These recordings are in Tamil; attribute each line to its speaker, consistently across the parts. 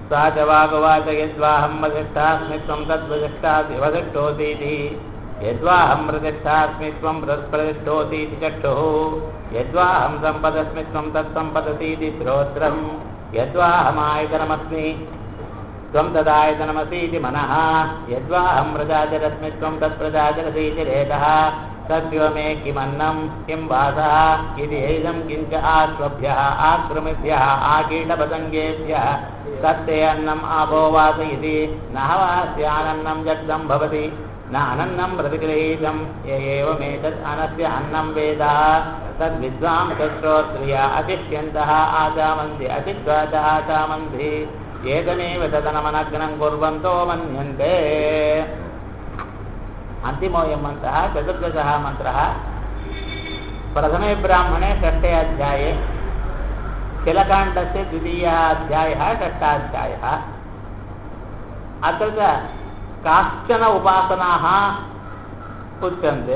Speaker 1: सा च वागवाच यद्वाहं वसिष्ठास्मि त्वं तद्वसिष्ठासि वसिष्ठोऽसीति यद्वाहं प्रतिष्ठास्मि त्वं प्रतिष्ठोऽसीति चक्षुः यद्वाहं सम्पदस्मि त्वं तत्सम्पदसीति श्रोत्रं यद्वाहमायतनमस्मि त्वं तदायतनमसीति मनः यद्वाहं प्रजाजरस्मि त्वं तत्प्रजाजरसीति रेतः तद्यो मे किमन्नं किं वासः इति एदं किञ्च आश्वभ्यः आक्रमिभ्यः आकीटपतङ्गेभ्यः तत्ते अन्नम् आपो वास इति न वास्यानन्नं जग्धं भवति न अनन्नं प्रतिगृहीतं य एवमेतत् अनस्य अन्नं वेद तद्विद्वांसश्रोत्रिया अतिष्यन्तः आचामन्ति अतित्वा च आचामन्ति ఏదమేవ తదనమనగ్నం కుర్వంతో మన్యంతే అంతిమోయం మంత్ర చతుర్దశ మంత్ర ప్రథమే బ్రాహ్మణే షష్ఠే అధ్యాये शिलकाण्डस्य द्वितीयः अध्यायः षष्ठाध्यायः अत्र च काश्चन उपासनाः उच्यन्ते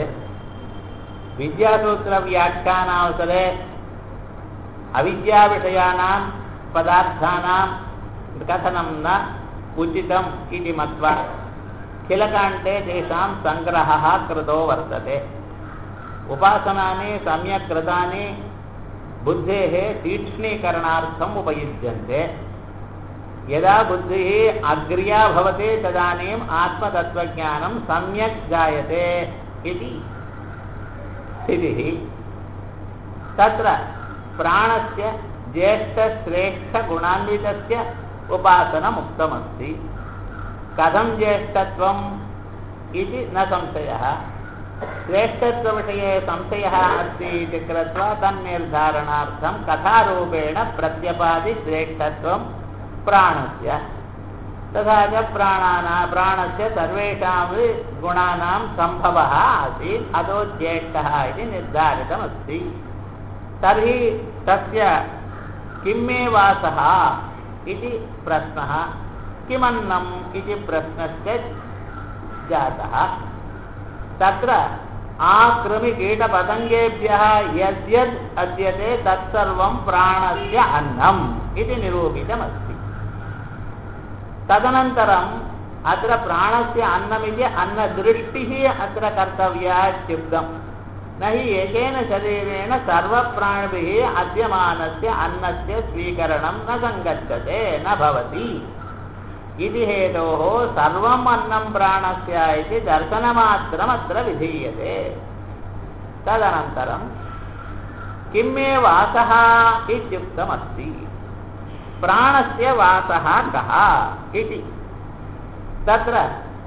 Speaker 1: विद्यासूत्रव्याख्यानावसरे अविद्याविषयाणां पदार्थानां कथनं न उचितम् इति मत्वा खिलकाण्डे तेषां सङ्ग्रहः कृतो वर्तते उपासनानि सम्यक् कृतानि बुद्धेः तीक्ष्णीकरणार्थम् उपयुज्यन्ते यदा बुद्धिः अग्र्या भवति तदानीम् आत्मतत्त्वज्ञानं सम्यक् जायते इति स्थितिः तत्र प्राणस्य ज्येष्ठश्रेष्ठगुणान्वितस्य उपासनमुक्तमस्ति कथं ज्येष्ठत्वम् इति न संशयः श्रेष्ठत्वविषये संशयः अस्ति इति कृत्वा तन्निर्धारणार्थं कथारूपेण प्रत्यपादिश्रेष्ठत्वं प्राणस्य तथा च प्राणाना प्राणस्य सर्वेषामपि गुणानां सम्भवः आसीत् अतो ज्येष्ठः इति निर्धारितमस्ति तर्हि तस्य किं मे वासः इति प्रश्नः किमन्नम् इति प्रश्नश्च जातः तत्र आकृमिकीटपतङ्गेभ्यः यद्यद् अद्यते तत्सर्वं प्राणस्य अन्नम् इति निरूपितमस्ति तदनन्तरम् अत्र प्राणस्य अन्नमिति अन्नदृष्टिः अत्र कर्तव्या इत्युक्तम् न हि एकेन शरीरेण सर्वप्राणिभिः अद्यमानस्य अन्नस्य स्वीकरणं न सङ्गच्छते न भवति इति हेतोः सर्वम् अन्नं प्राणस्य इति दर्शनमात्रमत्र विधीयते तदनन्तरं किं मे वासः इत्युक्तमस्ति प्राणस्य वासः कः इति तत्र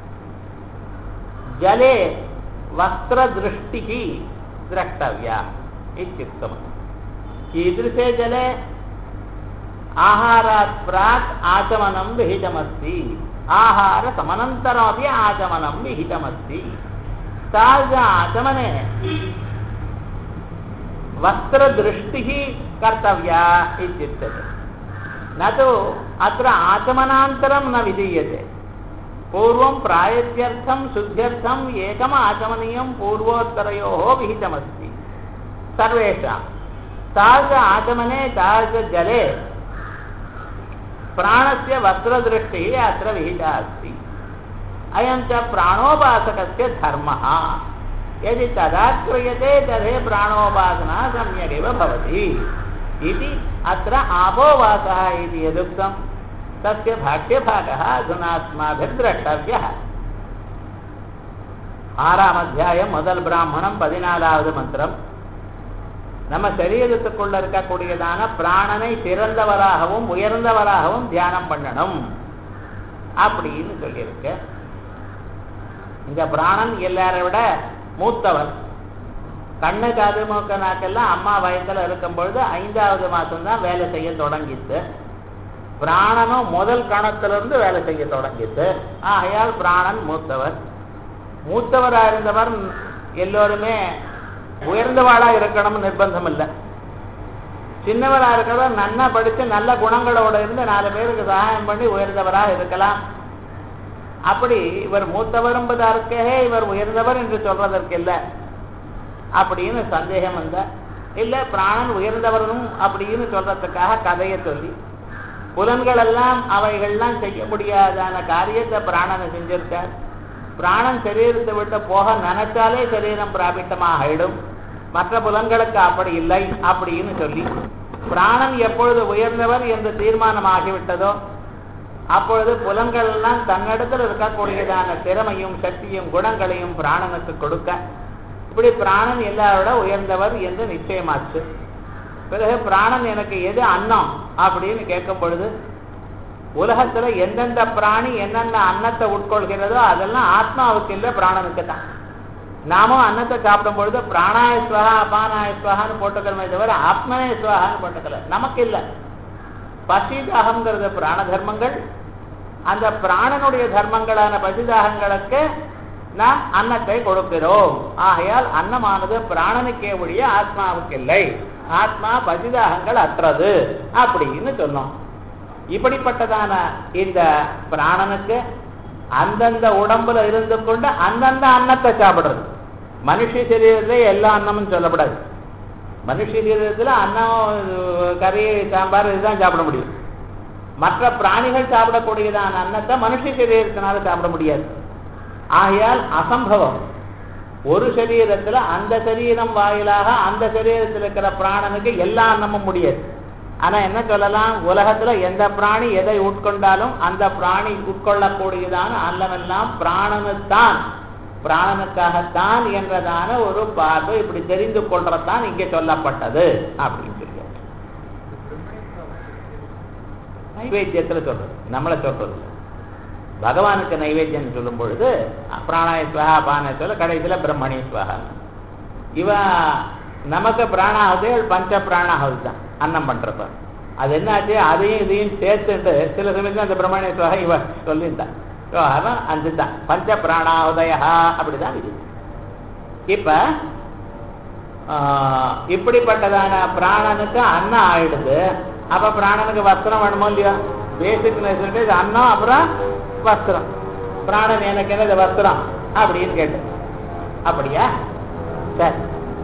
Speaker 1: जले वस्त्रदृष्टिः द्रष्टव्या इत्युक्तमस्ति कीदृशे जले आहारात् प्राक् आचमनं विहितमस्ति आहारसमनन्तरमपि आचमनं विहितमस्ति तादृश आचमने वस्त्रदृष्टिः कर्तव्या इत्युच्यते न तु अत्र आचमनान्तरं न विधीयते पूर्वं प्रायत्यर्थं शुद्ध्यर्थम् एकम् आचमनीयं पूर्वोत्तरयोः विहितमस्ति सर्वेषां तादृश आचमने तादृशजले प्राणस्य वस्त्रदृष्टिः अत्र विहिता अस्ति अयं च प्राणोपासकस्य धर्मः यदि तदा क्रियते तर्हि प्राणोपासना सम्यगेव भवति इति अत्र आपोवासः इति यदुक्तं तस्य भाष्यभागः अधुना अस्माभिर्द्रष्टव्यः ஆறாம் அத்தியாயம் முதல் பிராமணம் பதினாலாவது மந்திரம் நம்ம சரீரத்துக்குள்ள இருக்கக்கூடியதான பிராணனை சிறந்தவராகவும் உயர்ந்தவராகவும் தியானம் பண்ணணும் அப்படின்னு சொல்லியிருக்கு இந்த பிராணன் எல்லாரை விட மூத்தவர் கண்ணு காது மூக்க நாக்கெல்லாம் அம்மா வயசுல இருக்கும் பொழுது ஐந்தாவது மாசம்தான் வேலை செய்ய தொடங்கிச்சு பிராணனும் முதல் கணத்திலிருந்து வேலை செய்ய தொடங்கிச்சு ஆகையால் பிராணன் மூத்தவர் மூத்தவரா இருந்தவர் எல்லோருமே உயர்ந்தவாளா இருக்கணும்னு நிர்பந்தம் இல்லை சின்னவரா இருக்கிறவர் நன்னா படிச்சு நல்ல குணங்களோட இருந்து நாலு பேருக்கு சகாயம் பண்ணி உயர்ந்தவரா இருக்கலாம் அப்படி இவர் மூத்தவர் என்பதற்கே இவர் உயர்ந்தவர் என்று சொல்றதற்கு இல்லை அப்படின்னு சந்தேகம் வந்த இல்ல பிராணன் உயர்ந்தவரும் அப்படின்னு சொல்றதுக்காக கதையை சொல்லி புலன்கள் எல்லாம் அவைகள்லாம் செய்ய முடியாதான காரியத்தை பிராணனை செஞ்சிருக்கார் பிராணன் சரீரத்தை விட்டு போக நினைச்சாலே சரீரம் பிராபிட்டமாக ஆயிடும் மற்ற புலன்களுக்கு அப்படி இல்லை அப்படின்னு சொல்லி பிராணன் எப்பொழுது உயர்ந்தவர் என்று தீர்மானம் ஆகிவிட்டதோ அப்பொழுது புலன்கள் எல்லாம் தன்னிடத்தில் இருக்கக்கூடியதான திறமையும் சக்தியும் குணங்களையும் பிராணனுக்கு கொடுக்க இப்படி பிராணன் எல்லாரோட உயர்ந்தவர் என்று நிச்சயமாச்சு பிறகு பிராணன் எனக்கு எது அன்னம் அப்படின்னு கேட்கும் பொழுது உலகத்துல எந்தெந்த பிராணி என்னென்ன அன்னத்தை உட்கொள்கிறதோ அதெல்லாம் ஆத்மாவுக்கு இல்லை பிராணனுக்கு தான் நாமும் அன்னத்தை சாப்பிடும் பொழுது பிராணாய ஸ்வகா அபானாய ஸ்வகான்னு போட்டுக்கிறோமே தவிர ஆத்மனே ஸ்வகான்னு போட்டுக்கல நமக்கு இல்லை பசிதாகங்கிறது பிராண தர்மங்கள் அந்த பிராணனுடைய தர்மங்களான பசிதாகங்களுக்கு நாம் அன்னத்தை கொடுக்கிறோம் ஆகையால் அன்னமானது பிராணனுக்கே ஒழிய ஆத்மாவுக்கு இல்லை ஆத்மா பசிதாகங்கள் அற்றது அப்படின்னு சொன்னோம் இப்படிப்பட்டதான இந்த பிராணனுக்கு அந்தந்த உடம்புல இருந்து கொண்டு அந்தந்த அன்னத்தை சாப்பிடுறது மனுஷ சரீரத்துல எல்லா அன்னமும் சொல்லப்படாது மனுஷ சரீரத்துல அன்னம் கறி சாம்பார் இதுதான் சாப்பிட முடியும் மற்ற பிராணிகள் சாப்பிடக்கூடியதான அன்னத்தை மனுஷ சரீரத்தினால சாப்பிட முடியாது ஆகையால் அசம்பவம் ஒரு சரீரத்துல அந்த சரீரம் வாயிலாக அந்த சரீரத்தில் இருக்கிற பிராணனுக்கு எல்லா அன்னமும் முடியாது ஆனா என்ன சொல்லலாம் உலகத்துல எந்த பிராணி எதை உட்கொண்டாலும் அந்த பிராணி உட்கொள்ளக்கூடியதான அல்லமெல்லாம் பிராணனுத்தான் பிராணனுக்காகத்தான் என்றதான ஒரு பார்வை இப்படி தெரிந்து கொள்றதுதான் இங்கே சொல்லப்பட்டது அப்படின்னு சொல்லி நைவேத்தியத்துல சொல்றது நம்மளை சொல்றது பகவானுக்கு நைவேத்தியம் சொல்லும் பொழுது பிராணாய ஸ்வகா பான சொல்ல கடைசியில பிரம்மணி ஸ்வகா இவ நமக்கு பிராணாவது பஞ்ச பிராணாவது தான் அன்னம் பண்றப்ப அது என்னாச்சு அதையும் இதையும் சேர்த்துட்டு சில சமயத்துல அந்த பிரம்மணி ஸ்வகா இவ சொல்லியிருந்தான் விவகாரம் அஞ்சு தான் பஞ்ச பிராணாவுதயா அப்படிதான் இது இப்ப இப்படிப்பட்டதான பிராணனுக்கு அன்னம் ஆயிடுது அப்ப பிராணனுக்கு வஸ்திரம் வேணுமோ இல்லையா பேசிக் நெசசிட்டி அன்னம் அப்புறம் வஸ்திரம் பிராணன் எனக்கு என்னது வஸ்திரம் அப்படின்னு கேட்டு அப்படியா சரி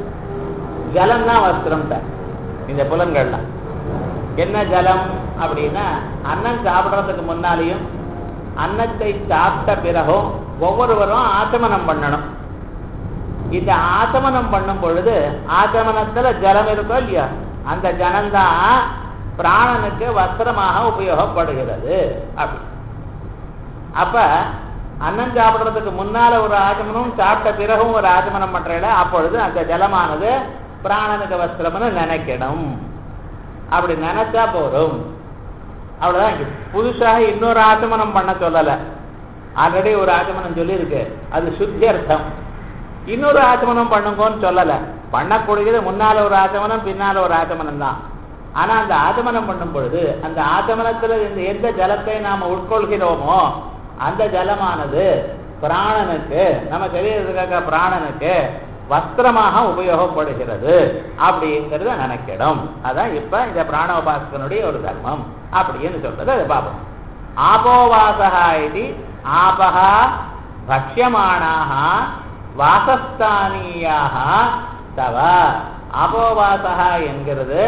Speaker 1: ஜலம் தான் வஸ்திரம் சார் இந்த புலன்கள்லாம் என்ன ஜலம் அப்படின்னா அன்னம் சாப்பிட்றதுக்கு முன்னாலேயும் அன்னத்தை சாப்பிட்ட பிறகும் ஒவ்வொருவரும் ஆச்சமனம் பண்ணணும் இந்த ஆச்சமனம் பண்ணும் பொழுது ஆச்சமனத்துல ஜலம் இருக்கோ இல்லையா அந்த ஜலம்தான் பிராணனுக்கு வஸ்திரமாக உபயோகப்படுகிறது அப்படி அப்ப அன்னம் சாப்பிடுறதுக்கு முன்னால ஒரு ஆச்சமனம் சாப்பிட்ட பிறகும் ஒரு ஆச்சமனம் பண்றல அப்பொழுது அந்த ஜலமானது பிராணனுக்கு வஸ்திரம்னு நினைக்கணும் அப்படி நினைச்சா போதும் அவ்வளவுதான் புதுசாக இன்னொரு ஆச்சமனம் பண்ண சொல்லல ஆல்ரெடி ஒரு ஆச்சமனம் சொல்லியிருக்கு அது சுத்தி அர்த்தம் இன்னொரு ஆச்சமனம் பண்ணுங்கன்னு சொல்லல பண்ணக்கூடியது முன்னால ஒரு ஆச்சமனம் பின்னால ஒரு ஆச்சமனம் தான் ஆனா அந்த ஆச்சமனம் பண்ணும் பொழுது அந்த ஆச்சமனத்துல இந்த எந்த ஜலத்தை நாம உட்கொள்கிறோமோ அந்த ஜலமானது பிராணனுக்கு நம்ம சரீரத்துக்காக பிராணனுக்கு வஸ்திரமாக உபயோகப்படுகிறது அப்படிங்கிறத நினைக்கணும் அதான் இப்ப இந்த பிராணோபாசகனுடைய ஒரு தர்மம் அப்படின்னு சொல்றது அதை பார்ப்போம் ஆபோவாசகா இது ஆபகா பக்ஷமானாக வாசஸ்தானியாக தவ ஆபோவாசகா என்கிறது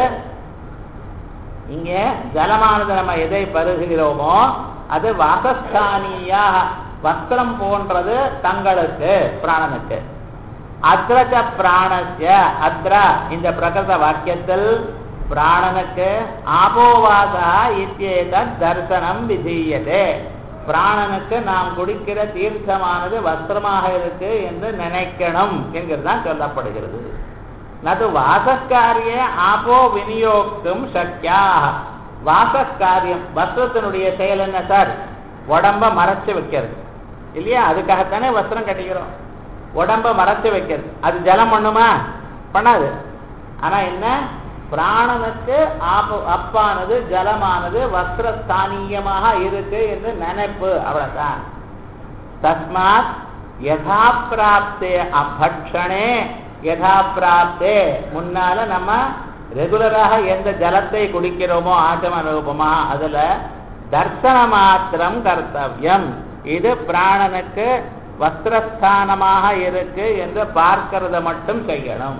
Speaker 1: இங்க ஜலமானது நம்ம எதை பருகிறோமோ அது வாசஸ்தானியாக வஸ்திரம் போன்றது தங்களுக்கு பிராணனுக்கு அத்ரச்ச பிராணஸ்ய அத்ர இந்த பிரகிருத வாக்கியத்தில் பிராணனுக்கு ஆபோவாசா இத்தியேத தர்சனம் விதீயதே பிராணனுக்கு நாம் குடிக்கிற தீர்த்தமானது வஸ்திரமாக இருக்கு என்று நினைக்கணும் என்கிறதுதான் சொல்லப்படுகிறது நது வாசக்காரிய ஆபோ விநியோகம் சக்கியா வாசக்காரியம் வஸ்திரத்தினுடைய செயல் என்ன சார் உடம்ப மறைச்சு வைக்கிறது இல்லையா அதுக்காகத்தானே வஸ்திரம் கட்டிக்கிறோம் உடம்ப மறைச்சு வைக்கிறது அது ஜலம் பண்ணுமா பண்ணாது ஆனா என்ன பிராணனுக்கு ஆப்ப அப்பானது ஜலமானது வஸ்திரஸ்தானியமாக இருக்கு என்று நினைப்பு அவ்வளவுதான் தஸ்மாத் யதா பிராப்தே அபக்ஷணே யதா பிராப்தே முன்னால நம்ம ரெகுலராக எந்த ஜலத்தை குடிக்கிறோமோ ஆச்சம ரூபமா அதுல தர்சன மாத்திரம் கர்த்தவியம் இது பிராணனுக்கு வஸ்திரஸ்தானமாக இருக்கு என்று பார்க்கிறத மட்டும் செய்யணும்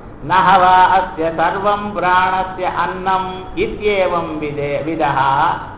Speaker 1: நகவா அஸ்ய சர்வம் பிராணஸ்ய அன்னம் இத்தியேவம் விதே விதா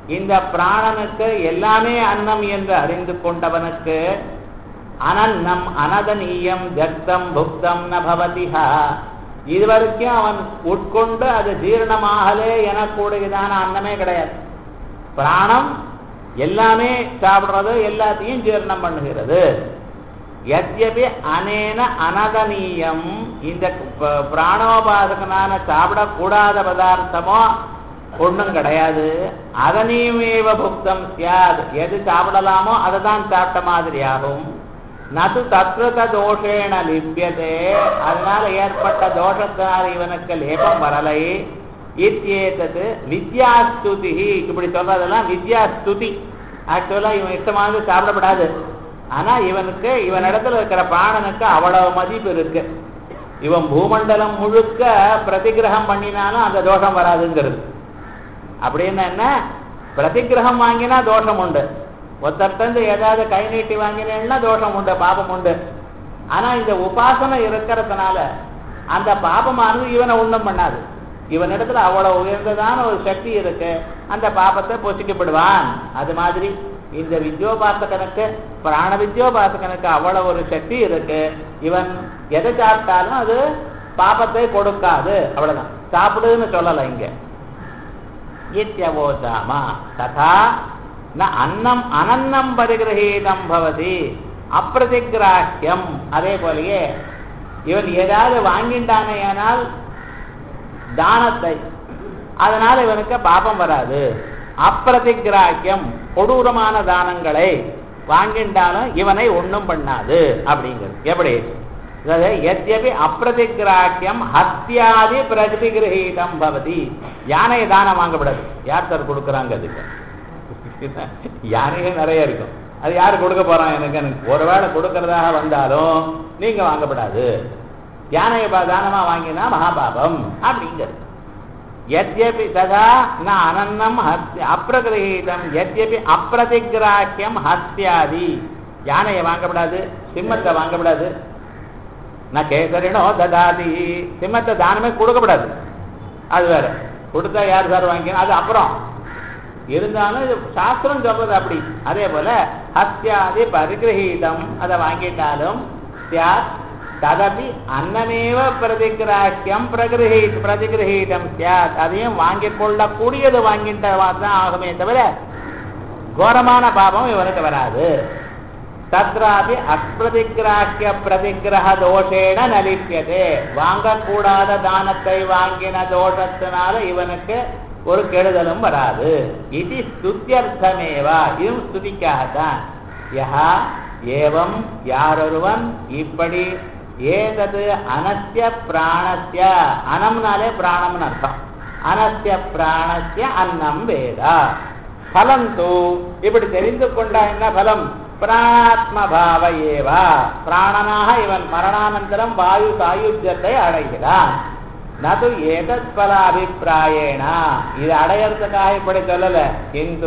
Speaker 1: இந்த பிராணனுக்கு எல்லாமே அன்னம் என்று அறிந்து கொண்டவனுக்கு அனன்னம் அனதனீயம் ஜக்தம் புக்தம் ந பவதிஹா இதுவரைக்கும் அவன் உட்கொண்டு அது ஜீரணமாகலே எனக்கூடியதான அன்னமே கிடையாது பிராணம் எல்லாமே சாப்பிடுறது எல்லாத்தையும் ஜீரணம் பண்ணுகிறது எத்யபி அனேன அனதனீயம் இந்த ப- பிராணோபாசகனான சாப்பிடக்கூடாத பதார்த்தமோ ஒண்ணும் கிடையாது அதனையுமேவ புக்தம் சியாத் எது சாப்பிடலாமோ அதை தான் சாப்பிட்ட மாதிரி ஆகும் நது தத்ருத தோஷேன லிப்பியதே அதனால ஏற்பட்ட தோஷத்தினால் இவனுக்கு லேபம் வரலை இத்தியேதது வித்யாஸ்துதி இப்படி சொல்றதெல்லாம் வித்யாஸ்துதி ஆக்சுவலா இவன் இஷ்டமானது சாப்பிடப்படாது ஆனா இவனுக்கு இவனிடத்துல இருக்கிற பிராணனுக்கு அவ்வளவு மதிப்பு இருக்கு இவன் பூமண்டலம் முழுக்க பிரதிகிரகம் பண்ணினாலும் அந்த தோஷம் வராதுங்கிறது அப்படின்னு என்ன பிரதிகிரகம் வாங்கினா தோஷம் உண்டு ஒருத்தர்கிட்ட ஏதாவது கை நீட்டி வாங்கினேன்னா தோஷம் உண்டு பாபம் உண்டு ஆனா இந்த உபாசனை இருக்கிறதுனால அந்த பாபமானது இவனை ஒண்ணும் பண்ணாது இவனிடத்துல அவ்வளவு உயர்ந்ததான ஒரு சக்தி இருக்கு அந்த பாபத்தை பொசிக்கப்படுவான் அது மாதிரி இந்த வித்யோபாசகனுக்கு பிராண வித்யோபாசகனுக்கு அவ்வளவு ஒரு சக்தி இருக்கு இவன் எதை சாப்பிட்டாலும் அது பாபத்தை கொடுக்காது அவ்வளவுதான் சாப்பிடுன்னு சொல்லல இங்க இத்தியவோதாமா ததா ந அன்னம் அனன்னம் பரிகிரகீதம் பவதி அப்பிரதிகிராஹ்யம் அதே போலயே இவன் ஏதாவது வாங்கிட்டானேயானால் தானத்தை அதனால இவனுக்கு பாபம் வராது அப்பிரதிகிராக்கியம் கொடூரமான தானங்களை வாங்கிண்டாலும் இவனை ஒண்ணும் பண்ணாது அப்படிங்கிறது எப்படி அதாவது எத்யபி அப்பிரதிகிராக்கியம் ஹத்தியாதி பிரதிகிரகீதம் பவதி யானையை தானம் வாங்கப்படாது யார் சார் கொடுக்குறாங்க அதுக்கு யானையே நிறைய இருக்கும் அது யார் கொடுக்க போறான் எனக்கு எனக்கு ஒருவேளை கொடுக்கறதாக வந்தாலும் நீங்க வாங்கப்படாது யானையை பா- தானமா வாங்கினா மகாபாபம் அப்படிங்கிறது यद्यपि तदा न अनन्नं हत्य அப்பிரகிரகீதம் यद्यपि அப்பிரதிகிராக்கியம் ஹத்யாதி யானையை வாங்கப்படாது சிம்மத்தை வாங்கப்படாது நான் கேசரினோ ததாதி சிம்மத்தை தானமே கொடுக்கப்படாது அது வேற கொடுத்தா யார் சார் வாங்கிக்கணும் அது அப்புறம் இருந்தாலும் இது சாஸ்திரம் சொல்றது அப்படி அதே போல ஹத்யாதி பரிகிரகீதம் அதை வாங்கிட்டாலும் சியாத் ததபி அன்னமேவ பிரதிகிராக்கியம் பிரகிரகீ பிரதிகிரகீதம் சியாத் அதையும் வாங்கிக் கொள்ளக்கூடியது வாங்கிட்ட தான் ஆகுமே தவிர கோரமான பாபம் இவனுக்கு வராது தத்ராபி அப்பிரதிகிராக்கிய பிரதிகிரக தோஷேன நலிப்பியதே வாங்கக்கூடாத தானத்தை வாங்கின தோஷத்தினால இவனுக்கு ஒரு கெடுதலும் வராது இது ஸ்துத்தியர்த்தமேவா இதுவும் ஸ்துதிக்காகத்தான் யஹா ஏவம் யாரொருவன் இப்படி ஏதது அனஸ்ய பிராணஸ்ய அனம்னாலே பிராணம்னு அர்த்தம் அனஸ்ய பிராணஸ்ய அன்னம் வேதா பலம் தூ இப்படி தெரிந்து கொண்டா என்ன பலம் பிராணாத்ம பாவ ஏவா பிராணனாக இவன் மரணானந்தரம் வாயு சாயுஜ்யத்தை அடைகிறான் நது ஏதத் பல அபிப்பிராயேனா இது அடையறதுக்காக இப்படி சொல்லல கிந்து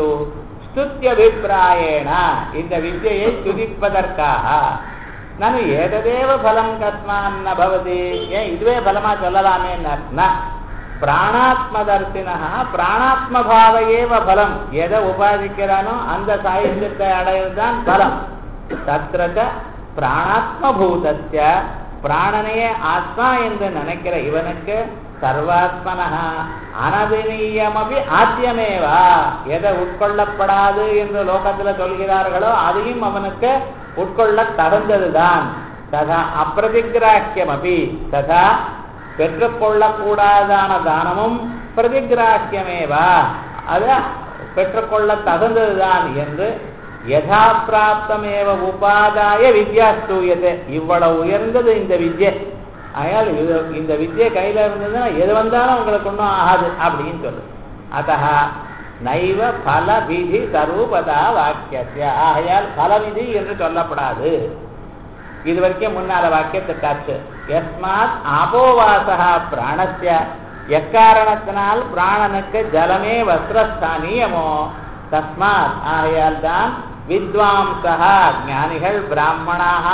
Speaker 1: ஸ்துத்தியபிப்பிராயேன இந்த வித்யை துதிப்பதற்காக நான் ஏததேவ பலம் கஸ்மான் ந பவதி ஏன் இதுவே பலமா சொல்லலாமே ந பிராணாத்மதர்சினா பிராணாத்ம பாவ ஏவ பலம் எதை உபாதிக்கிறானோ அந்த சாயுஜத்தை அடையதுதான் பலம் தத்ரக பிராணாத்ம பூதஸ்ய பிராணனையே ஆத்மா என்று நினைக்கிற இவனுக்கு சர்வாத்மனஹ அனதினீயமபி ஆத்தியமேவா எதை உட்கொள்ளப்படாது என்று லோகத்துல சொல்கிறார்களோ அதையும் அவனுக்கு உட்கொள்ள தகுந்ததுதான் ததா அப்பிரதிகிராக்கியமபி ததா பெற்றுக்கொள்ளக்கூடாதான தானமும் பிரதிகிராக்கியமேவா அது பெற்றுக்கொள்ள தகுந்ததுதான் என்று யதா பிராப்தமேவ உபாதாய வித்யா ஸ்தூயத்தை இவ்வளவு உயர்ந்தது இந்த வித்யை அதனால் இது இந்த வித்யை கையில இருந்ததுன்னா எது வந்தாலும் உங்களுக்கு ஒன்றும் ஆகாது அப்படின்னு சொல்லு அத்தா நைவ பல விதி சரூபதா வாக்கியத்திய ஆகையால் பலவிதி என்று சொல்லப்படாது இது வரைக்கும் முன்னால வாக்கியத்துக்காச்சு எஸ்மாத் ஆபோவாசா பிராணஸ்ய எக்காரணத்தினால் பிராணனுக்கு ஜலமே வஸ்திரஸ்தானியமோ தஸ்மாத் ஆகையால் தான் வித்வாம்சா ஞானிகள் பிராமணாக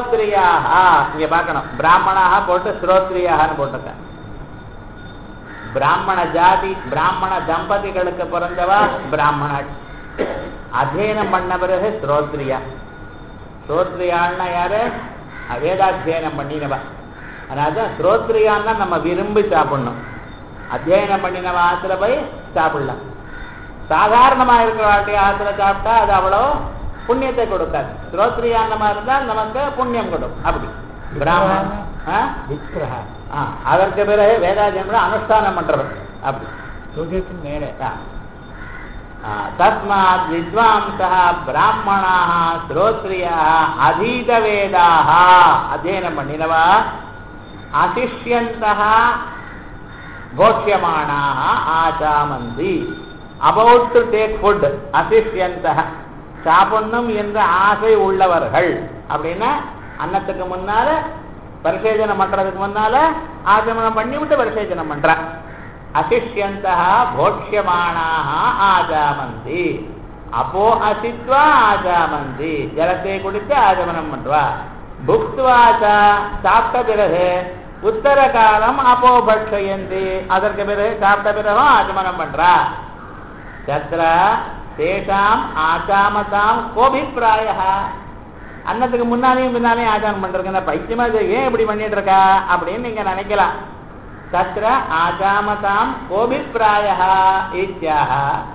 Speaker 1: ஸ்ரோத்ரியாக இங்க பார்க்கணும் பிராமணாக போட்டு ஸ்ரோத்ரியாகனு போட்டிருக்க பிராமண ஜாதி பிராமண தம்பதிகளுக்கு பிறந்தவா பிராமணாள் அத்தியனம் பண்ண பிறகு ஸ்ரோத்ரியா ஸ்ரோத்ரியாள்னா யாரு வேதாத்தியனம் பண்ணினவா அதாவது ஸ்ரோத்ரியான்னா நம்ம விரும்பி சாப்பிடணும் அத்தியனம் பண்ணினவ ஆத்துல போய் சாப்பிடலாம் சாதாரணமா இருக்கிற வாழ்க்கை ஆத்துல சாப்பிட்டா அது அவ்வளோ புண்ணியத்தை கொடுக்காது ஸ்ரோத்ரியானமா இருந்தால் நமக்கு புண்ணியம் கொடுக்கும் அப்படி பிராமணன் ஆ?
Speaker 2: விக்கிரகா
Speaker 1: ஆ, அதற்கு பிறகு வேதாத்தியம் அனுஷ்டானம் பண்றவர் அப்படி
Speaker 2: சூரியத்துக்கு மேலே
Speaker 1: ஆ. ஆ, தஸ்மாத் வித்வாம்சः பிராமணாः ஸ்ரோத்ரியாः அதீதவேதாः அத்தியனம் பண்ணினவா அசிஷ்யந்தः போக்ஷமானாக ஆச்சாமந்தி அபவுட் டு டேக் ஃபுட் அசிஷ்யந்தः சாப்பிடணும் என்ற ஆசை உள்ளவர்கள் அப்படின்னா அன்னத்துக்கு முன்னால பரிசேஜனம் பண்றதுக்கு முன்னால ஆச்சமனம் பண்ணி விட்டு பரிசேஜனம் பண்றா அசிஷ்யந்தः போக்ஷமானாக ஆஜாமந்தி அப்போ அசித்வா ஆஜாமந்தி ஜலத்தை குடித்து ஆஜமனம் பண்றா புக்துவாச்சா சாப்பிட்ட பிறகு உத்தர காலம் அப்போ பக்ஷயந்தி அதற்கு பிறகு சாப்பிட்ட பிறகும் ஆச்சமனம் பண்றா தத்ர தேஷாம் ஆச்சாமதாம் கோபிப்பிராய அன்னத்துக்கு முன்னாலேயும் பின்னாலேயும் ஆச்சாரம் பண்றதுக்கு பைத்தியமா இது ஏன் இப்படி பண்ணிட்டு இருக்கா அப்படின்னு நீங்க நினைக்கலாம் தத்ர ஆச்சாமதாம் கோபிப்பிராய இத்தியாக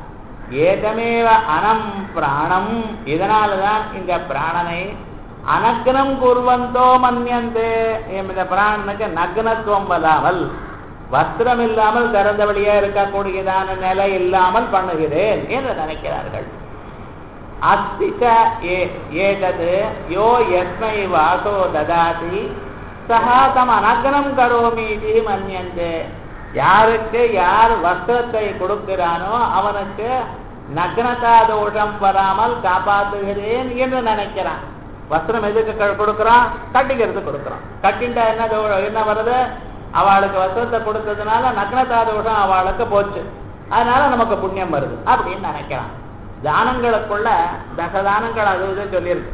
Speaker 1: ஏதமேவ அனம் பிராணம் இதனாலதான் இந்த பிராணனை அனக்னம் குர்வந்தோ மன்யந்தே இந்த பிராணனுக்கு நக்னத்துவம் வராமல் வஸ்திரம் இல்லாமல் திறந்தபடியா இருக்கக்கூடியதான நிலை இல்லாமல் பண்ணுகிறேன் என்று நினைக்கிறார்கள் அஸ்திச்ச ஏதது யோ எஸ்மை வாசோ ததாதி சஹா தம் அனக்னம் கரோமி இது மன்யந்தே யாருக்கு யார் வஸ்திரத்தை கொடுக்கிறானோ அவனுக்கு நக்னதா தோஷம் வராமல் காப்பாற்றுகிறேன் என்று நினைக்கிறான் வஸ்திரம் எதுக்கு க- கொடுக்குறான் கட்டிக்கிறது கொடுக்குறான் கட்டிண்டா என்ன தோ- என்ன வருது அவளுக்கு வஸ்திரத்தை கொடுத்ததுனால நக்னதா தோஷம் அவளுக்கு போச்சு அதனால நமக்கு புண்ணியம் வருது அப்படின்னு நினைக்கிறான் தானங்களுக்குள்ள தசதானங்கள் அது இது சொல்லியிருக்கு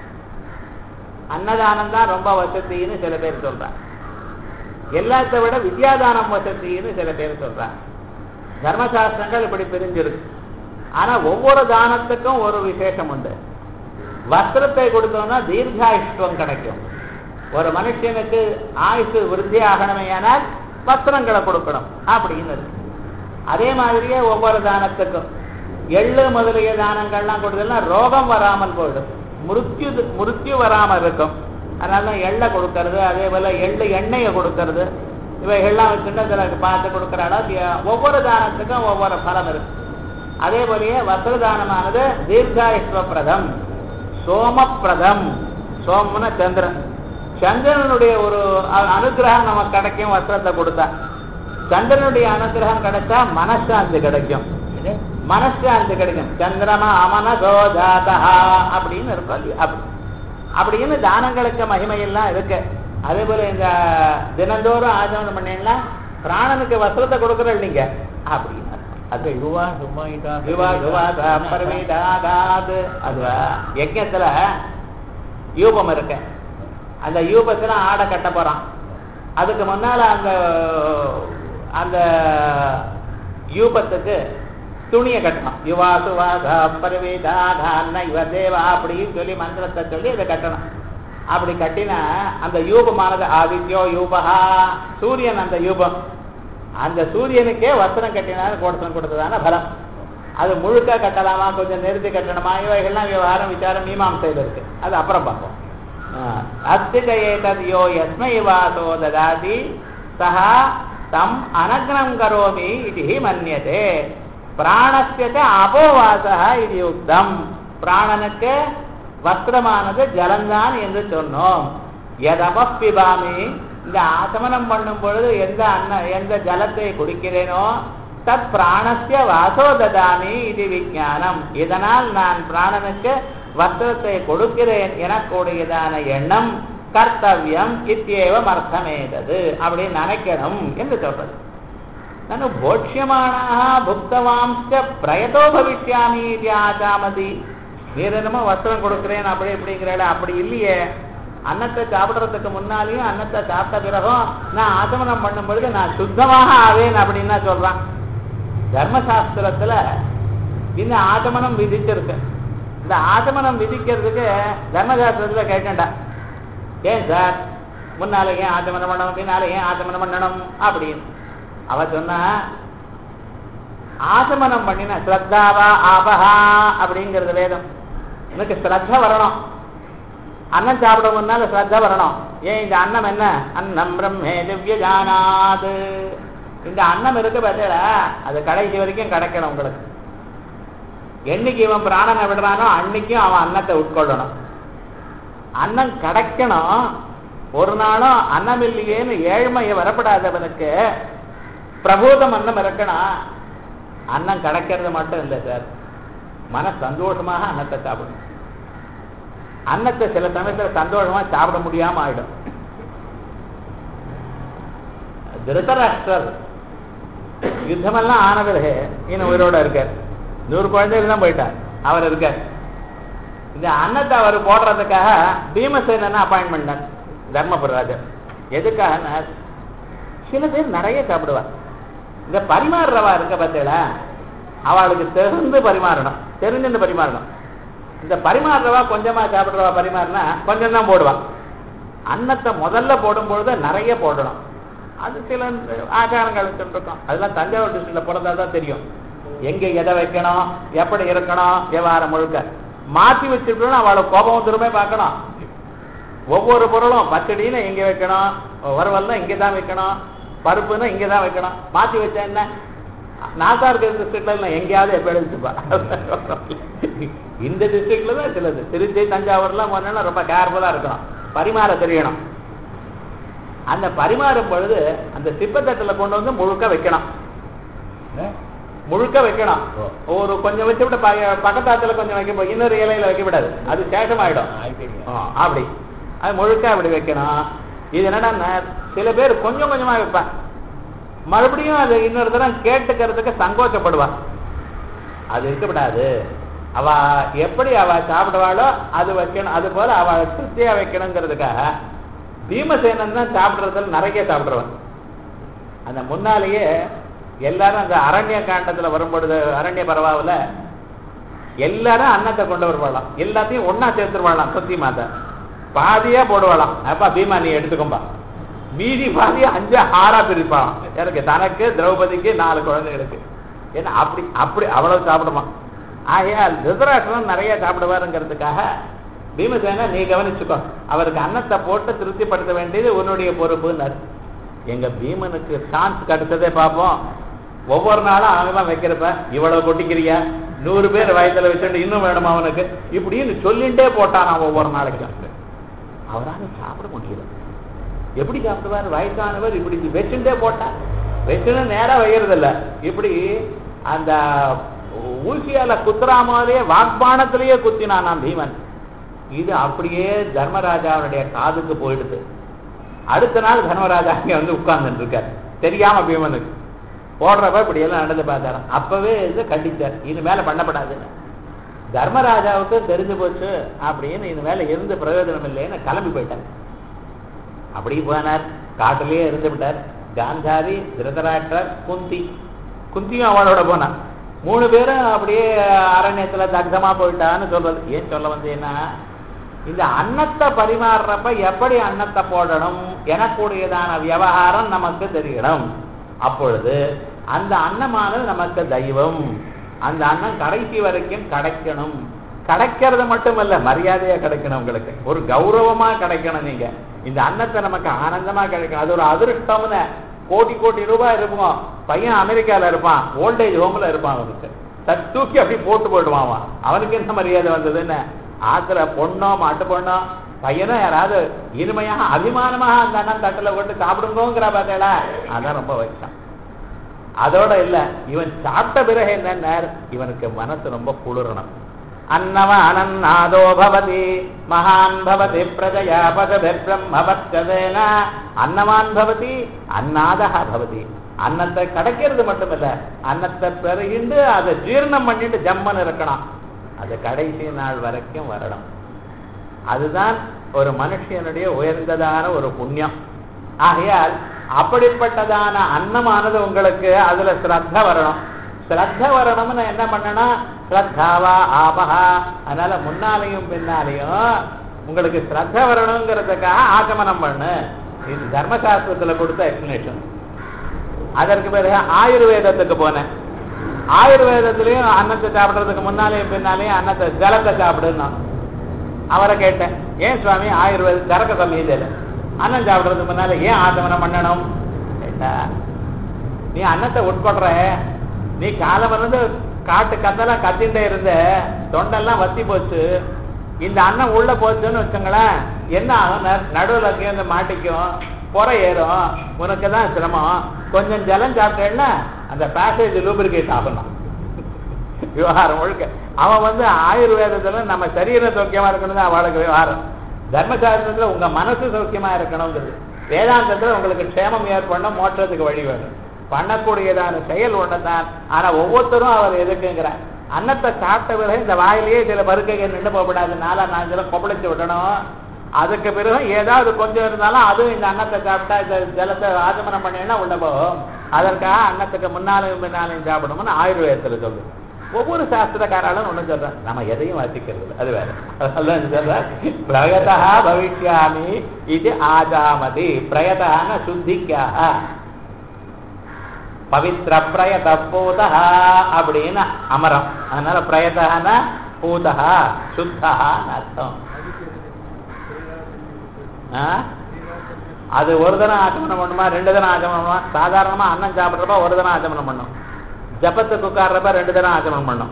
Speaker 1: அன்னதானம் தான் ரொம்ப வசதின்னு சில பேர் சொல்றாங்க எல்லாத்தை விட வித்யாதானம் வசதின்னு சில பேர் சொல்றாங்க தர்மசாஸ்திரங்கள் இப்படி பிரிஞ்சிருக்கு ஆனா ஒவ்வொரு தானத்துக்கும் ஒரு விசேஷம் உண்டு வஸ்திரத்தை கொடுத்தோம்னா தீர்காயுஷ்வம் கிடைக்கும் ஒரு மனுஷனுக்கு ஆயுசு விருத்தி ஆகணுமேயானால் வஸ்திரங்களை கொடுக்கணும் அப்படின்னு இருக்கு அதே மாதிரியே ஒவ்வொரு தானத்துக்கும் எள்ளு முதலிய தானங்கள்லாம் கொடுத்ததுன்னா ரோகம் வராமல் போயிடும் முருத்யு முருத்யு வராமல் இருக்கும் அதனால தான் எள்ளை கொடுக்கறது அதே போல எள்ளு எண்ணெயை கொடுக்கறது இவைகள்லாம் வச்சுட்டு அதில் பார்த்து கொடுக்குற அளவுக்கு ஒவ்வொரு தானத்துக்கும் ஒவ்வொரு பலம் இருக்கு அதே போலயே வஸ்திரதானமானது தீர்காயுஷ்வப்பிரதம் சோமப்பிரதம் சோம்னா சந்திரன் சந்திரனுடைய ஒரு அ- அனுகிரகம் நமக்கு கிடைக்கும் வஸ்திரத்தை கொடுத்தா சந்திரனுடைய அனுகிரகம் கிடைச்சா மனசாந்தி கிடைக்கும்
Speaker 2: இது
Speaker 1: மனசாந்தி கிடைக்கும் சந்திரமா அமனதோ ஜாதா அப்படின்னு இருக்கும் இல்லையா? அப்படி அப்படின்னு தானங்களுக்கு மகிமையெல்லாம் இருக்கு அதே போல இந்த தினந்தோறும் ஆச்சமனம் பண்ணீங்கன்னா பிராணனுக்கு வஸ்திரத்தை கொடுக்குற நீங்க அப்படின்னு அர்த்தம். அது
Speaker 2: யுவா சும்மா இதா
Speaker 1: விவா விவாதா பரமேதாகாது அதுவா யஜ்ஞத்துல யூபம் இருக்கு அந்த யூபத்துல ஆடை கட்ட போறான் அதுக்கு முன்னால அந்த அந்த யூபத்துக்கு துணியை கட்டணும் யுவா சுவாசா பரவேதாகான்ன இவ தேவா அப்படின்னு சொல்லி மந்திரத்தை சொல்லி இதை கட்டணும் அப்படி கட்டினா அந்த யூபமானது ஆதித்யோ யூபஹா சூரியன் அந்த யூபம் அந்த சூரியனுக்கே வஸ்திரம் கட்டினாலும் கோடசம் கொடுத்ததான பலம் அது முழுக்க கட்டலாமா கொஞ்சம் நிறுத்தி கட்டணுமா இவைகள்லாம் விவகாரம் விசாரம் மீமாம்சையில் இருக்கு அது அப்புறம் பார்ப்போம் அஸ்திதேதத் யோ யஸ்மை வாசோ ததாதி சஹா தம் அனக்னம் கரோமி இது மன்யதே பிராணஸ்ய ச அபோவாசः இது யுக்தம் பிராணனுக்கு வஸ்திரமானது ஜலந்தான் என்று சொன்னோம் எதபிபாமி இந்த ஆசமனம் பண்ணும் பொழுது எந்த அன்ன எந்த ஜலத்தை குடிக்கிறேனோ தத் பிராணஸ்ய வாசோ ததாமி இது விஞ்ஞானம் இதனால் நான் பிராணனுக்கு வஸ்திரத்தை கொடுக்கிறேன் எனக்கூடியதான எண்ணம் கர்த்தவியம் இத்தியேவம் அர்த்தமேதது அப்படின்னு நினைக்கணும் என்று சொல்றது நனு போட்சியமானாக புக்தவாம்ச பிரயதோ பவிஷ்யாமி இது ஆச்சாமதி வேற என்னமோ வஸ்திரம் கொடுக்கிறேன் அப்படி இப்படிங்கிறாள் அப்படி இல்லையே அன்னத்தை சாப்பிடுறதுக்கு முன்னாலேயும் அன்னத்தை சாப்பிட்ட பிறகும் நான் ஆசமனம் பண்ணும் பொழுது நான் சுத்தமாக ஆவேன் அப்படின்னா சொல்றான் தர்மசாஸ்திரத்துல இந்த ஆசமனம் விதிச்சிருக்கு இந்த ஆசமனம் விதிக்கிறதுக்கு தர்மசாஸ்திரத்துல கேட்டேன்டா ஏன் சார் முன்னால ஏன் ஆசமனம் பண்ணணும் பின்னால ஏன் ஆசமனம் பண்ணணும் அப்படின்னு அவ சொன்னா ஆசமனம் பண்ணின ஸ்ரத்தாவா ஆபஹா அப்படிங்கிறது வேதம் எனக்கு ஸ்ரத்த வரணும் அன்னம் சாப்பிட முன்னால ஸ்ரத்த வரணும் ஏன் இந்த அன்னம் என்ன அன்னம் பிரம்மே திவ்ய ஜானாது இந்த அன்னம் இருக்கு பார்த்தா அது கடைசி வரைக்கும் கிடைக்கணும் உங்களுக்கு என்னைக்கு இவன் பிராணனை விடுறானோ அன்னைக்கும் அவன் அன்னத்தை உட்கொள்ளணும் அன்னம் கிடைக்கணும் ஒரு நாளும் அன்னம் இல்லையேன்னு ஏழ்மையை வரப்படாதவனுக்கு பிரபோதம் அன்னம் இருக்கணும் அன்னம் கிடைக்கிறது மட்டும் இல்லை சார் மன சந்தோஷமாக அன்னத்தை சாப்பிடணும் அன்னத்தை சில சமயத்துல சந்தோஷமா சாப்பிட முடியாம ஆயிடும் திருதராஷ்டர் யுத்தமெல்லாம் ஆன பிறகு இன்னும் உயிரோட இருக்கார் நூறு குழந்தைகள் தான் போயிட்டார் அவர் இருக்கார் இந்த அன்னத்தை அவர் போடுறதுக்காக பீமசேனன் அப்பாயின்மெண்ட் பண்ணார் தர்மபுர ராஜர் எதுக்காக சில பேர் நிறைய சாப்பிடுவார் இந்த பரிமாறுறவா இருக்க பார்த்தீங்களா அவளுக்கு தெரிந்து பரிமாறணும் தெரிஞ்சுன்னு பரிமாறணும் இந்த பரிமாறுறவா கொஞ்சமா சாப்பிடுறவா பரிமாறினா கொஞ்சம் தான் போடுவான் அன்னத்தை முதல்ல போடும்பொழுது நிறைய போடணும் அது சில ஆச்சாரங்கள் இருக்கும் அதெல்லாம் தஞ்சாவூர் டிஸ்ட்ரிக்ட்ல பிறந்தா தான் தெரியும் எங்க எதை வைக்கணும் எப்படி இருக்கணும் விவகாரம் முழுக்க மாற்றி வச்சிருக்கணும் அவளை கோபம் திரும்ப பார்க்கணும் ஒவ்வொரு பொருளும் பச்சடின்னு எங்க வைக்கணும் வறுவல்னா இங்கே தான் வைக்கணும் பருப்புன்னா இங்கே தான் வைக்கணும் மாற்றி வச்சா என்ன நாசார் டிஸ்ட்ரிக்ட்ல எங்கேயாவது எப்போ எழுதிச்சுப்பா இந்த டிஸ்ட்ரிக்ட்ல தான் சிலது திருச்சி தஞ்சாவூர்லாம் போனா ரொம்ப கேர்ஃபுல்லா இருக்கணும் பரிமாற தெரியணும் அந்த பரிமாறும் பொழுது அந்த சிப்பத்தட்டுல கொண்டு வந்து முழுக்க வைக்கணும் முழுக்க வைக்கணும் ஒரு கொஞ்சம் வச்சு விட்டு பக்கத்தாத்துல கொஞ்சம் வைக்க போய் இன்னொரு இலையில வைக்க விடாது அது சேஷமாயிடும் அப்படி அது முழுக்க அப்படி வைக்கணும் இது என்னடா சில பேர் கொஞ்சம் கொஞ்சமா வைப்பான் மறுபடியும் அது இன்னொரு தரம் கேட்டுக்கிறதுக்கு சங்கோச்சப்படுவா அது இருக்கக்கூடாது அவ எப்படி அவ சாப்பிடுவாளோ அது வைக்கணும் அது போல அவ திருப்தியா வைக்கணுங்கிறதுக்காக பீமசேனன் தான் சாப்பிடுறதுல நிறைய சாப்பிடுவான் அந்த முன்னாலேயே எல்லாரும் அந்த அரண்ய காண்டத்துல வரும்பொழுது அரண்ய பரவாவில் எல்லாரும் அன்னத்தை கொண்டு வருவாளாம் எல்லாத்தையும் ஒன்னா சேர்த்துருவாளாம் சுத்தி மாதா பாதியா போடுவாளாம் அப்பா பீமா நீ எடுத்துக்கோம்பா மீதி பாதியா அஞ்சு ஆறா பிரிப்பான் எனக்கு தனக்கு திரௌபதிக்கு நாலு குழந்தைகளுக்கு ஏன்னா அப்படி அப்படி அவ்வளவு சாப்பிடுமா ஆகையால் திருதராஷ்டிரம் நிறைய சாப்பிடுவாருங்கிறதுக்காக பீமசேனா நீ கவனிச்சுக்கோ அவருக்கு அன்னத்தை போட்டு திருப்திப்படுத்த வேண்டியது உன்னுடைய பொறுப்புன்னாரு எங்க பீமனுக்கு சான்ஸ் கிடைச்சதே பார்ப்போம் ஒவ்வொரு நாளும் அவன் வைக்கிறப்ப இவ்வளவு கொட்டிக்கிறியா நூறு பேர் வயசுல வச்சுட்டு இன்னும் வேணுமா அவனுக்கு இப்படின்னு சொல்லிண்டே போட்டான் அவன் ஒவ்வொரு நாளைக்கும் அவரால் சாப்பிட முடியல எப்படி சாப்பிடுவார் வயசானவர் இப்படி வச்சுட்டே போட்டா வச்சுன்னு நேரா வைக்கிறது இல்ல இப்படி அந்த ஊசியால குத்துறாமலே வாக்பானத்திலேயே குத்தினான் பீமன் இது அப்படியே தர்மராஜாவுடைய காதுக்கு போயிடுது அடுத்த நாள் தர்மராஜா இங்க வந்து உட்கார்ந்துட்டு இருக்கார் தெரியாம பீமனுக்கு போடுறப்ப இப்படி எல்லாம் நடந்து பார்த்தாராம் அப்பவே இது கண்டிச்சார் இது மேல பண்ணப்படாதுன்னு தர்மராஜாவுக்கு தெரிஞ்சு போச்சு அப்படின்னு இது மேல இருந்து பிரயோஜனம் இல்லைன்னு கிளம்பி போயிட்டார் அப்படி போனார் காட்டிலேயே இருந்து விட்டார் காந்தாரி திருதராட்டர் குந்தி குந்தியும் அவளோட போனான் மூணு பேரும் அப்படியே அரண்யத்துல தக்தமா போயிட்டான்னு சொல்றது ஏன் சொல்ல வந்தேன்னா இந்த அன்னத்தை பரிமாறுறப்ப எப்படி அன்னத்தை போடணும் எனக்கூடியதான விவகாரம் நமக்கு தெரியணும் அப்பொழுது அந்த அன்னமானது நமக்கு தெய்வம் அந்த அன்னம் கடைசி வரைக்கும் கிடைக்கணும் கிடைக்கிறது மட்டுமல்ல மரியாதையா கிடைக்கணும் உங்களுக்கு ஒரு கௌரவமா கிடைக்கணும் நீங்க இந்த அன்னத்தை நமக்கு ஆனந்தமா கிடைக்கணும் அது ஒரு அதிருஷ்டம்னு கோடி கோடி ரூபாய் இருக்கும் பையன் அமெரிக்கால இருப்பான் ஓல்டேஜ் ஹோம்ல இருப்பான் அவனுக்கு தட் தூக்கி அப்படி போட்டு போயிடுவான் அவன் அவனுக்கு என்ன மரியாதை வந்ததுன்னு ஆத்துல பொண்ணோ மாட்டு பொண்ணோ பையனும் யாராவது இனிமையாக அபிமானமாக அந்த அண்ணன் தட்டுல போட்டு சாப்பிடுங்கோங்கிற பார்த்தேடா அதான் ரொம்ப வச்சான் அதோட இல்ல இவன் சாப்பிட்ட பிறகு என்ன இவனுக்கு மனசு ரொம்ப குளிரணும் அன்னவானன்னாதோ பவதி மகான் பவதி பிரஜயா பசுபிரம்மவத்கதேன அன்னவான் பவதி அன்னாதா பவதி அன்னத்தை கிடைக்கிறது மட்டுமில்ல அன்னத்தை பெருகிண்டு அதை ஜீரணம் பண்ணிட்டு ஜம்மன் இருக்கணும் அது கடைசி நாள் வரைக்கும் வரணும் அதுதான் ஒரு மனுஷனுடைய உயர்ந்ததான ஒரு புண்ணியம் ஆகையால் அப்படிப்பட்டதான அன்னமானது உங்களுக்கு அதுல ஸ்ரத்த வரணும் ஸ்ரத்த வரணும்னு என்ன பண்ணணும் ஸ்ரத்தாவா ஆபஹா அதனால முன்னாலையும் பின்னாலையும் உங்களுக்கு ஸ்ரத்த வரணுங்கிறதுக்காக ஆகமனம் பண்ணு இது தர்மசாஸ்திரத்துல கொடுத்த எக்ஸ்பிளேஷன் அதற்கு பிறகு ஆயுர்வேதத்துக்கு போனேன் ஆயுர்வேதத்திலையும் அன்னத்தை சாப்பிடுறதுக்கு முன்னாலேயும் பின்னாலேயும் அன்னத்தை ஜலத்தை சாப்பிடுன்னா அவரை கேட்டேன் ஏன் சுவாமி ஆயுர்வேத சரக்க சமயத்தில் அன்னம் சாப்பிடுறதுக்கு முன்னால ஏன் ஆசமனம் பண்ணணும் கேட்டா நீ அன்னத்தை உட்படுற நீ காலம் வந்து காட்டு கத்தெல்லாம் கத்திட்டே இருந்த தொண்டெல்லாம் வத்தி போச்சு இந்த அன்னம் உள்ள போச்சுன்னு வச்சுங்களேன் என்ன ஆகும் ந- நடுவுல சேர்ந்து மாட்டிக்கும் புற ஏறும் உனக்கு தான் சிரமம் கொஞ்சம் ஜலம் சாப்பிட்டேன்னா அந்த பேசேஜ் லூபிரிகேட் ஆகணும் விவகாரம் முழுக்க அவன் வந்து ஆயுர்வேதத்துல நம்ம சரீர சௌக்கியமா இருக்கணும் தான் அவளுக்கு விவகாரம் தர்மசாஸ்திரத்துல உங்க மனசு சௌக்கியமா இருக்கணுங்கிறது வேதாந்தத்துல உங்களுக்கு க்ஷேமம் ஏற்படணும் மோட்சத்துக்கு வழி வேணும் பண்ணக்கூடியதான செயல் ஒண்ணுதான் ஆனா ஒவ்வொருத்தரும் அவர் எதுக்குங்கிறார் அன்னத்தை சாப்பிட்ட பிறகு இந்த வாயிலேயே சில பருக்கைகள் நின்று போகக்கூடாது நாலா நாலு கொப்பளிச்சு விடணும் அதுக்கு பிறகு ஏதாவது கொஞ்சம் இருந்தாலும் அதுவும் இந்த அன்னத்தை சாப்பிட்டா இந்த ஜலத்தை ஆச்சமனம் பண்ணீங்கன்னா உள்ள போகும் அதற்காக அன்னத்துக்கு முன்னாலும் பின்னாலையும் சாப்பிடணும்னு ஆயுர்வேதத்துல சொல்லுது ஒவ்வொரு சாஸ்திரக்காராலும் ஒண்ணு சொல்றேன் நம்ம எதையும் வாசிக்கிறது இல்ல. அது வேற அதெல்லாம் சொல்றேன் பிரயதா பவிஷ்யாமி இது ஆஜாமதி பிரயதான சுத்திக்காக பவித்ர பிரயத பூதா அப்படின்னு அமரம் அதனால பிரயதான பூதா சுத்தஹான்னு அர்த்தம் ஆ? அது ஒரு தினம் ஆச்சமனம் பண்ணுமா ரெண்டு தினம் ஆச்சமனம் பண்ணுமா சாதாரணமா அன்னம் சாப்பிட்றப்ப ஒரு தினம் ஆச்சமனம் பண்ணும் ஜபத்துக்கு உட்கார்றப்ப ரெண்டு தினம் ஆச்சமனம் பண்ணும்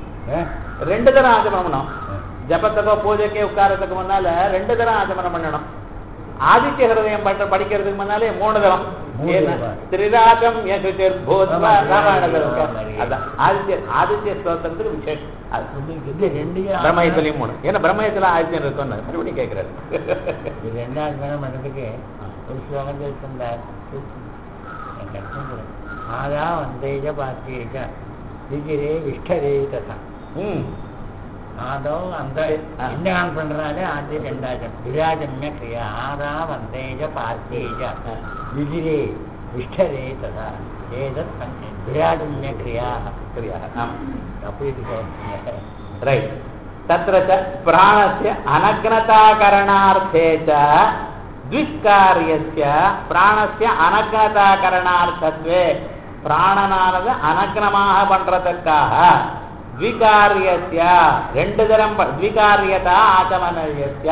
Speaker 1: ரெண்டு தினம் ஆச்சமனம் பண்ணும் ஜபத்துக்கோ பூஜைக்கோ உட்காரத்துக்கு முன்னால ரெண்டு தினம் ஆச்சமனம் பண்ணணும் ஆதித்ய ஹிருதயம் பட்ட படிக்கிறதுக்கு முன்னாலே மூணு தினம்
Speaker 2: மூணு
Speaker 1: ஏன்னா,
Speaker 2: தரம்.
Speaker 1: திரிராஜம் யசுச்சிர் பூத்வா
Speaker 2: ஆமா,
Speaker 1: ராமாயணத்தில்
Speaker 2: ஆமா,
Speaker 1: இருக்கு. அதான் ஆதித்ய ஆதித்ய ஸ்தோத்திரத்துக்கு விசேஷம் அது
Speaker 2: இது ரெண்டையும்
Speaker 1: பிரம்மயத்திலையும் மூணு ஏன்னா பிரம்மயத்துல ஆதித்யம் இருக்கும்னு மறுபடியும் கேட்கிறாரு
Speaker 2: இது ரெண்டாவது மனம் மனதுக்கு ஒரு ஸ்லோகம் சொல்லிருந்தார் எனக்கு அர்த்தம் கூட ஆதா வந்தேஜ பார்த்தேஜ திகிரே விஷ்டரே தசா
Speaker 1: ம்
Speaker 2: ஆதோ அந்த
Speaker 1: ஆ.
Speaker 2: என்ன ஆன் பண்றாரு ஆதி ரெண்டாவது விராஜன்ய கிரியா ஆதா வந்தேஜ பார்த்தேஜ
Speaker 1: ஆ.
Speaker 2: விகிரே விஷ்டரே ததா ஏதத் பஞ்ச விராஜன்ய கிரியா
Speaker 1: சரியா ஆமா
Speaker 2: அப்படி இருக்கு
Speaker 1: ரைட் तत्र च प्राणस्य अनग्नताकरणार्थे च द्विकार्यस्य प्राणस्य अनग्नताकरणार्थत्वे பிராணனானது அனக்னமாக பண்றதுக்காக த்விகாரியஸ்ய ரெண்டு தரம் ப- த்விகாரியதா ஆச்சமனஸ்ய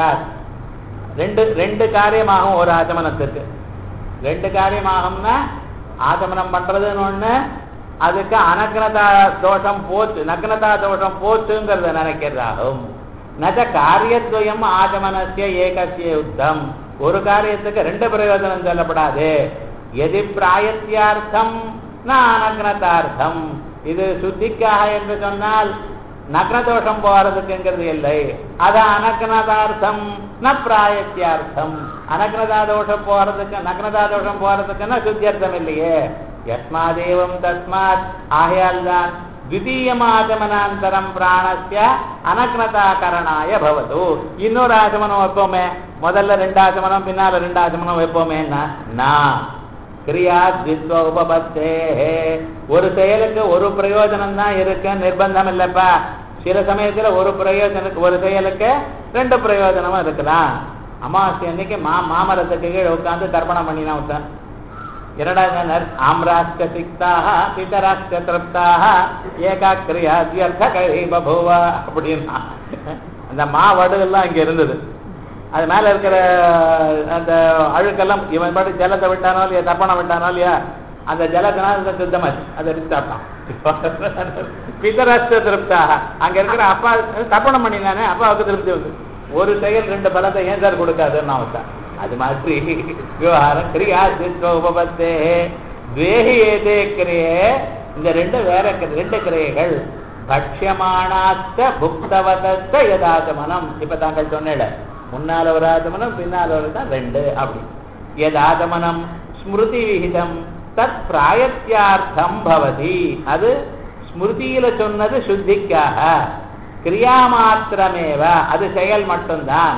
Speaker 1: ரெண்டு ரெண்டு காரியமாகும் ஒரு ஆச்சமனத்திற்கு ரெண்டு காரியமாகும்னா ஆச்சமனம் பண்றதுன்னு ஒண்ணு அதுக்கு அனக்னதா தோஷம் போச்சு நக்னதா தோஷம் போச்சுங்கிறத நினைக்கிறதாகும் நச்ச காரியத்வயம் ஆச்சமனசிய ஏகசிய யுத்தம் ஒரு காரியத்துக்கு ரெண்டு பிரயோஜனம் சொல்லப்படாது எதி பிராயத்தியார்த்தம் ந அனக்னதார்த்தம் இது சுத்திக்காக என்று சொன்னால் நக்னதோஷம் போறதுக்குங்கிறது இல்லை அது அனக்னதார்த்தம் ந பிராயத்தியார்த்தம் அனக்னதா தோஷம் போறதுக்கு நக்னதா தோஷம் போறதுக்குன்னா சுத்தியர்த்தம் இல்லையே யஸ்மாதேவம் தஸ்மாத் ஆகையால் தான் ದ್ವಿತೀಯಮಾಚಮನಾಂತರಂ ಪ್ರಾಣಸ್ಯ ಅನಗ್ನತಾಕರಣಾಯ ಭವತು ಇನ್ನೊரு ஆச்சமனம் வைப்போமே முதல்ல ரெண்டு ஆச்சமனம் பின்னால ரெண்டு ஆச்சமனம் வைப்போமே நா கிரியா தித்வ உபபத்தே ஒரு செயலுக்கு ஒரு பிரயோஜனம் தான் இருக்கு நிர்பந்தம் இல்லப்பா சில சமயத்துல ஒரு பிரயோஜனத்துக்கு ஒரு செயலுக்கு ரெண்டு பிரயோஜனமும் இருக்கலாம் அமாவாசை அன்னைக்கு மா மாமரத்துக்கு கீழே உட்கார்ந்து தர்ப்பணம் பண்ணினா ஒருத்தன் இரண்டாவது ஆம்ராஷ்ட சிக்தாக பிதராஷ்ட திருப்தாக ஏகாக்கிரியா வியர்த்த கழி பபுவ அப்படின்னா அந்த மா வடுகள்லாம் இங்க இருந்தது அது மேல இருக்கிற அந்த அழுக்கெல்லாம் இவன் பாட்டு ஜலத்தை விட்டானோ இல்லையா தர்ப்பணம் விட்டானோ இல்லையா அந்த ஜலத்தினால சுத்தமாச்சு அதை எடுத்து சாப்பிட்டான் பிதராஷ்ட திருப்தாக அங்க இருக்கிற அப்பா தர்ப்பணம் பண்ணினானே அப்பாவுக்கு திருப்தி வந்து ஒரு செயல் ரெண்டு பலத்தை ஏன் சார் கொடுக்காதுன்னு நான் வச்சேன் அது மாதிரி விவகாரம் கிரியா சித்வ உபபத்தே துவேகி ஏதே கிரியே இந்த ரெண்டு வேற கிரி- ரெண்டு கிரியைகள் பட்சியமானாத்த புக்தவதத்த யதாச்சமனம் இப்ப தாங்கள் சொன்னேல முன்னால ஒரு ஆச்சமனம் பின்னால ஒரு தான் ரெண்டு அப்படி யதாச்சமனம் ஸ்மிருதி விகிதம் தத் பிராயத்தியார்த்தம் பவதி அது ஸ்மிருதியில சொன்னது சுத்திக்காக கிரியா மாத்திரமேவ அது செயல் மட்டும்தான்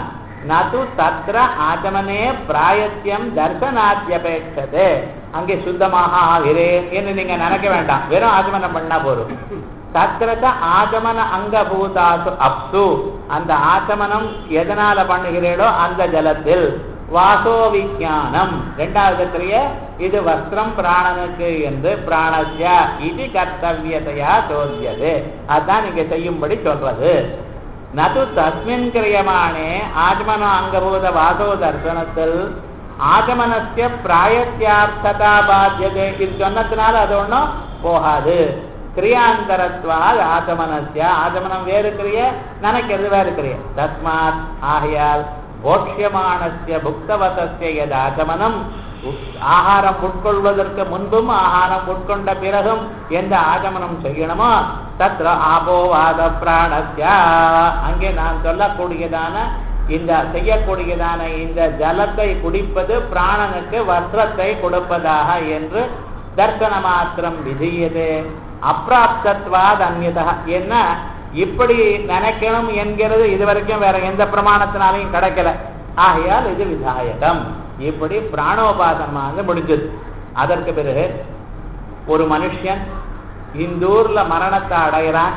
Speaker 1: நது தத்ர ஆச்சமனே பிராயத்தியம் தர்சனாத்தியபேட்சது அங்கே சுத்தமாக ஆகிறேன் என்று நீங்க நினைக்க வேண்டாம் வெறும் ஆச்சமனம் பண்ணா போதும் தத்திரத ஆச்சமன அங்கபூதாசு அப்சு அந்த ஆச்சமனம் எதனால பண்ணுகிறீர்களோ அந்த ஜலத்தில் வாசோ விஜானம் ரெண்டாவது கிரிய இது வஸ்திரம் பிராணனுக்கு என்று பிராணஸ்ய இது கர்த்தவியதையா சோதியது அதான் நீங்க செய்யும்படி சொல்றது நது தஸ்மின் கிரியமானே ஆத்மன அங்கபூத வாசோ தர்சனத்தில் ஆகமனஸ்ய பிராயத்தியார்த்ததா பாத்தியதே இது சொன்னதுனால அது ஒன்றும் போகாது கிரியாந்தரத்வால் ஆகமனஸ்ய ஆகமனம் வேறு கிரிய நினைக்கிறது வேறு கிரிய தஸ்மாத் ஆகையால் போக்ஷமானஸ்ய புக்தவதஸ்ய எது ஆகமனம் ஆகாரம் உட்கொள்வதற்கு முன்பும் ஆகாரம் உட்கொண்ட பிறகும் எந்த ஆகமனம் செய்யணுமோ தத்ர ஆபோவாத பிராணஸ்ய அங்கே நான் சொல்லக்கூடியதான இந்த செய்யக்கூடியதான இந்த ஜலத்தை குடிப்பது பிராணனுக்கு வஸ்திரத்தை கொடுப்பதாக என்று தர்சன மாத்திரம் விதியது அப்பிராப்தத்வாத் அந்நியதா என்ன இப்படி நினைக்கணும் என்கிறது இதுவரைக்கும் வேற எந்த பிரமாணத்தினாலையும் கிடைக்கல ஆகையால் இது விதாயகம் இப்படி பிராணோபாசனமாக முடிஞ்சது அதற்கு பிறகு ஒரு மனுஷன் இந்த ஊர்ல மரணத்தை அடைகிறான்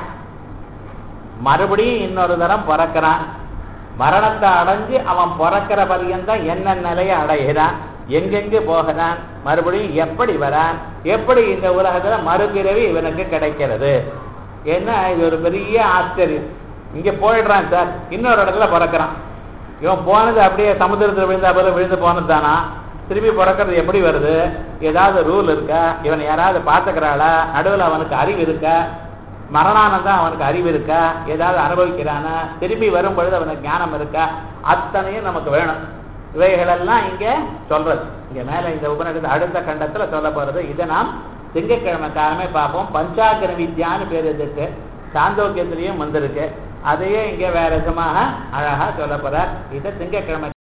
Speaker 1: மறுபடியும் இன்னொரு தரம் பிறக்கிறான் மரணத்தை அடைஞ்சு அவன் பிறக்கிற பரியந்தம் என்ன நிலையை அடைகிறான் எங்கெங்கு போகிறான் மறுபடியும் எப்படி வரான் எப்படி இந்த உலகத்துல மறுபிறவி இவனுக்கு கிடைக்கிறது ஏன்னா இது ஒரு பெரிய ஆச்சரியம் இங்க போயிடுறான் சார் இன்னொரு இடத்துல பிறக்கிறான் இவன் போனது அப்படியே சமுத்திரத்தில் விழுந்தா போல விழுந்து போனது தானா திருப்பி பிறக்கிறது எப்படி வருது ஏதாவது ரூல் இருக்கா இவன் யாராவது பார்த்துக்கிறாளா நடுவில் அவனுக்கு அறிவு இருக்கா மரணானந்தம் அவனுக்கு அறிவு இருக்கா ஏதாவது அனுபவிக்கிறானா திரும்பி வரும் பொழுது அவனுக்கு ஞானம் இருக்கா அத்தனையும் நமக்கு வேணும் இவைகளெல்லாம் இங்க சொல்றது இங்க மேல இந்த உபநிடத்து அடுத்த கண்டத்துல சொல்ல போறது இதை நாம் திங்கட்கிழமை காலமே பார்ப்போம் பஞ்சாக்கர வித்யான்னு பேர் இதுக்கு சாந்தோக்கியத்திலையும் வந்திருக்கு அதையே இங்க வேற விதமாக அழகா சொல்ல போறார் இதை திங்கட்கிழமை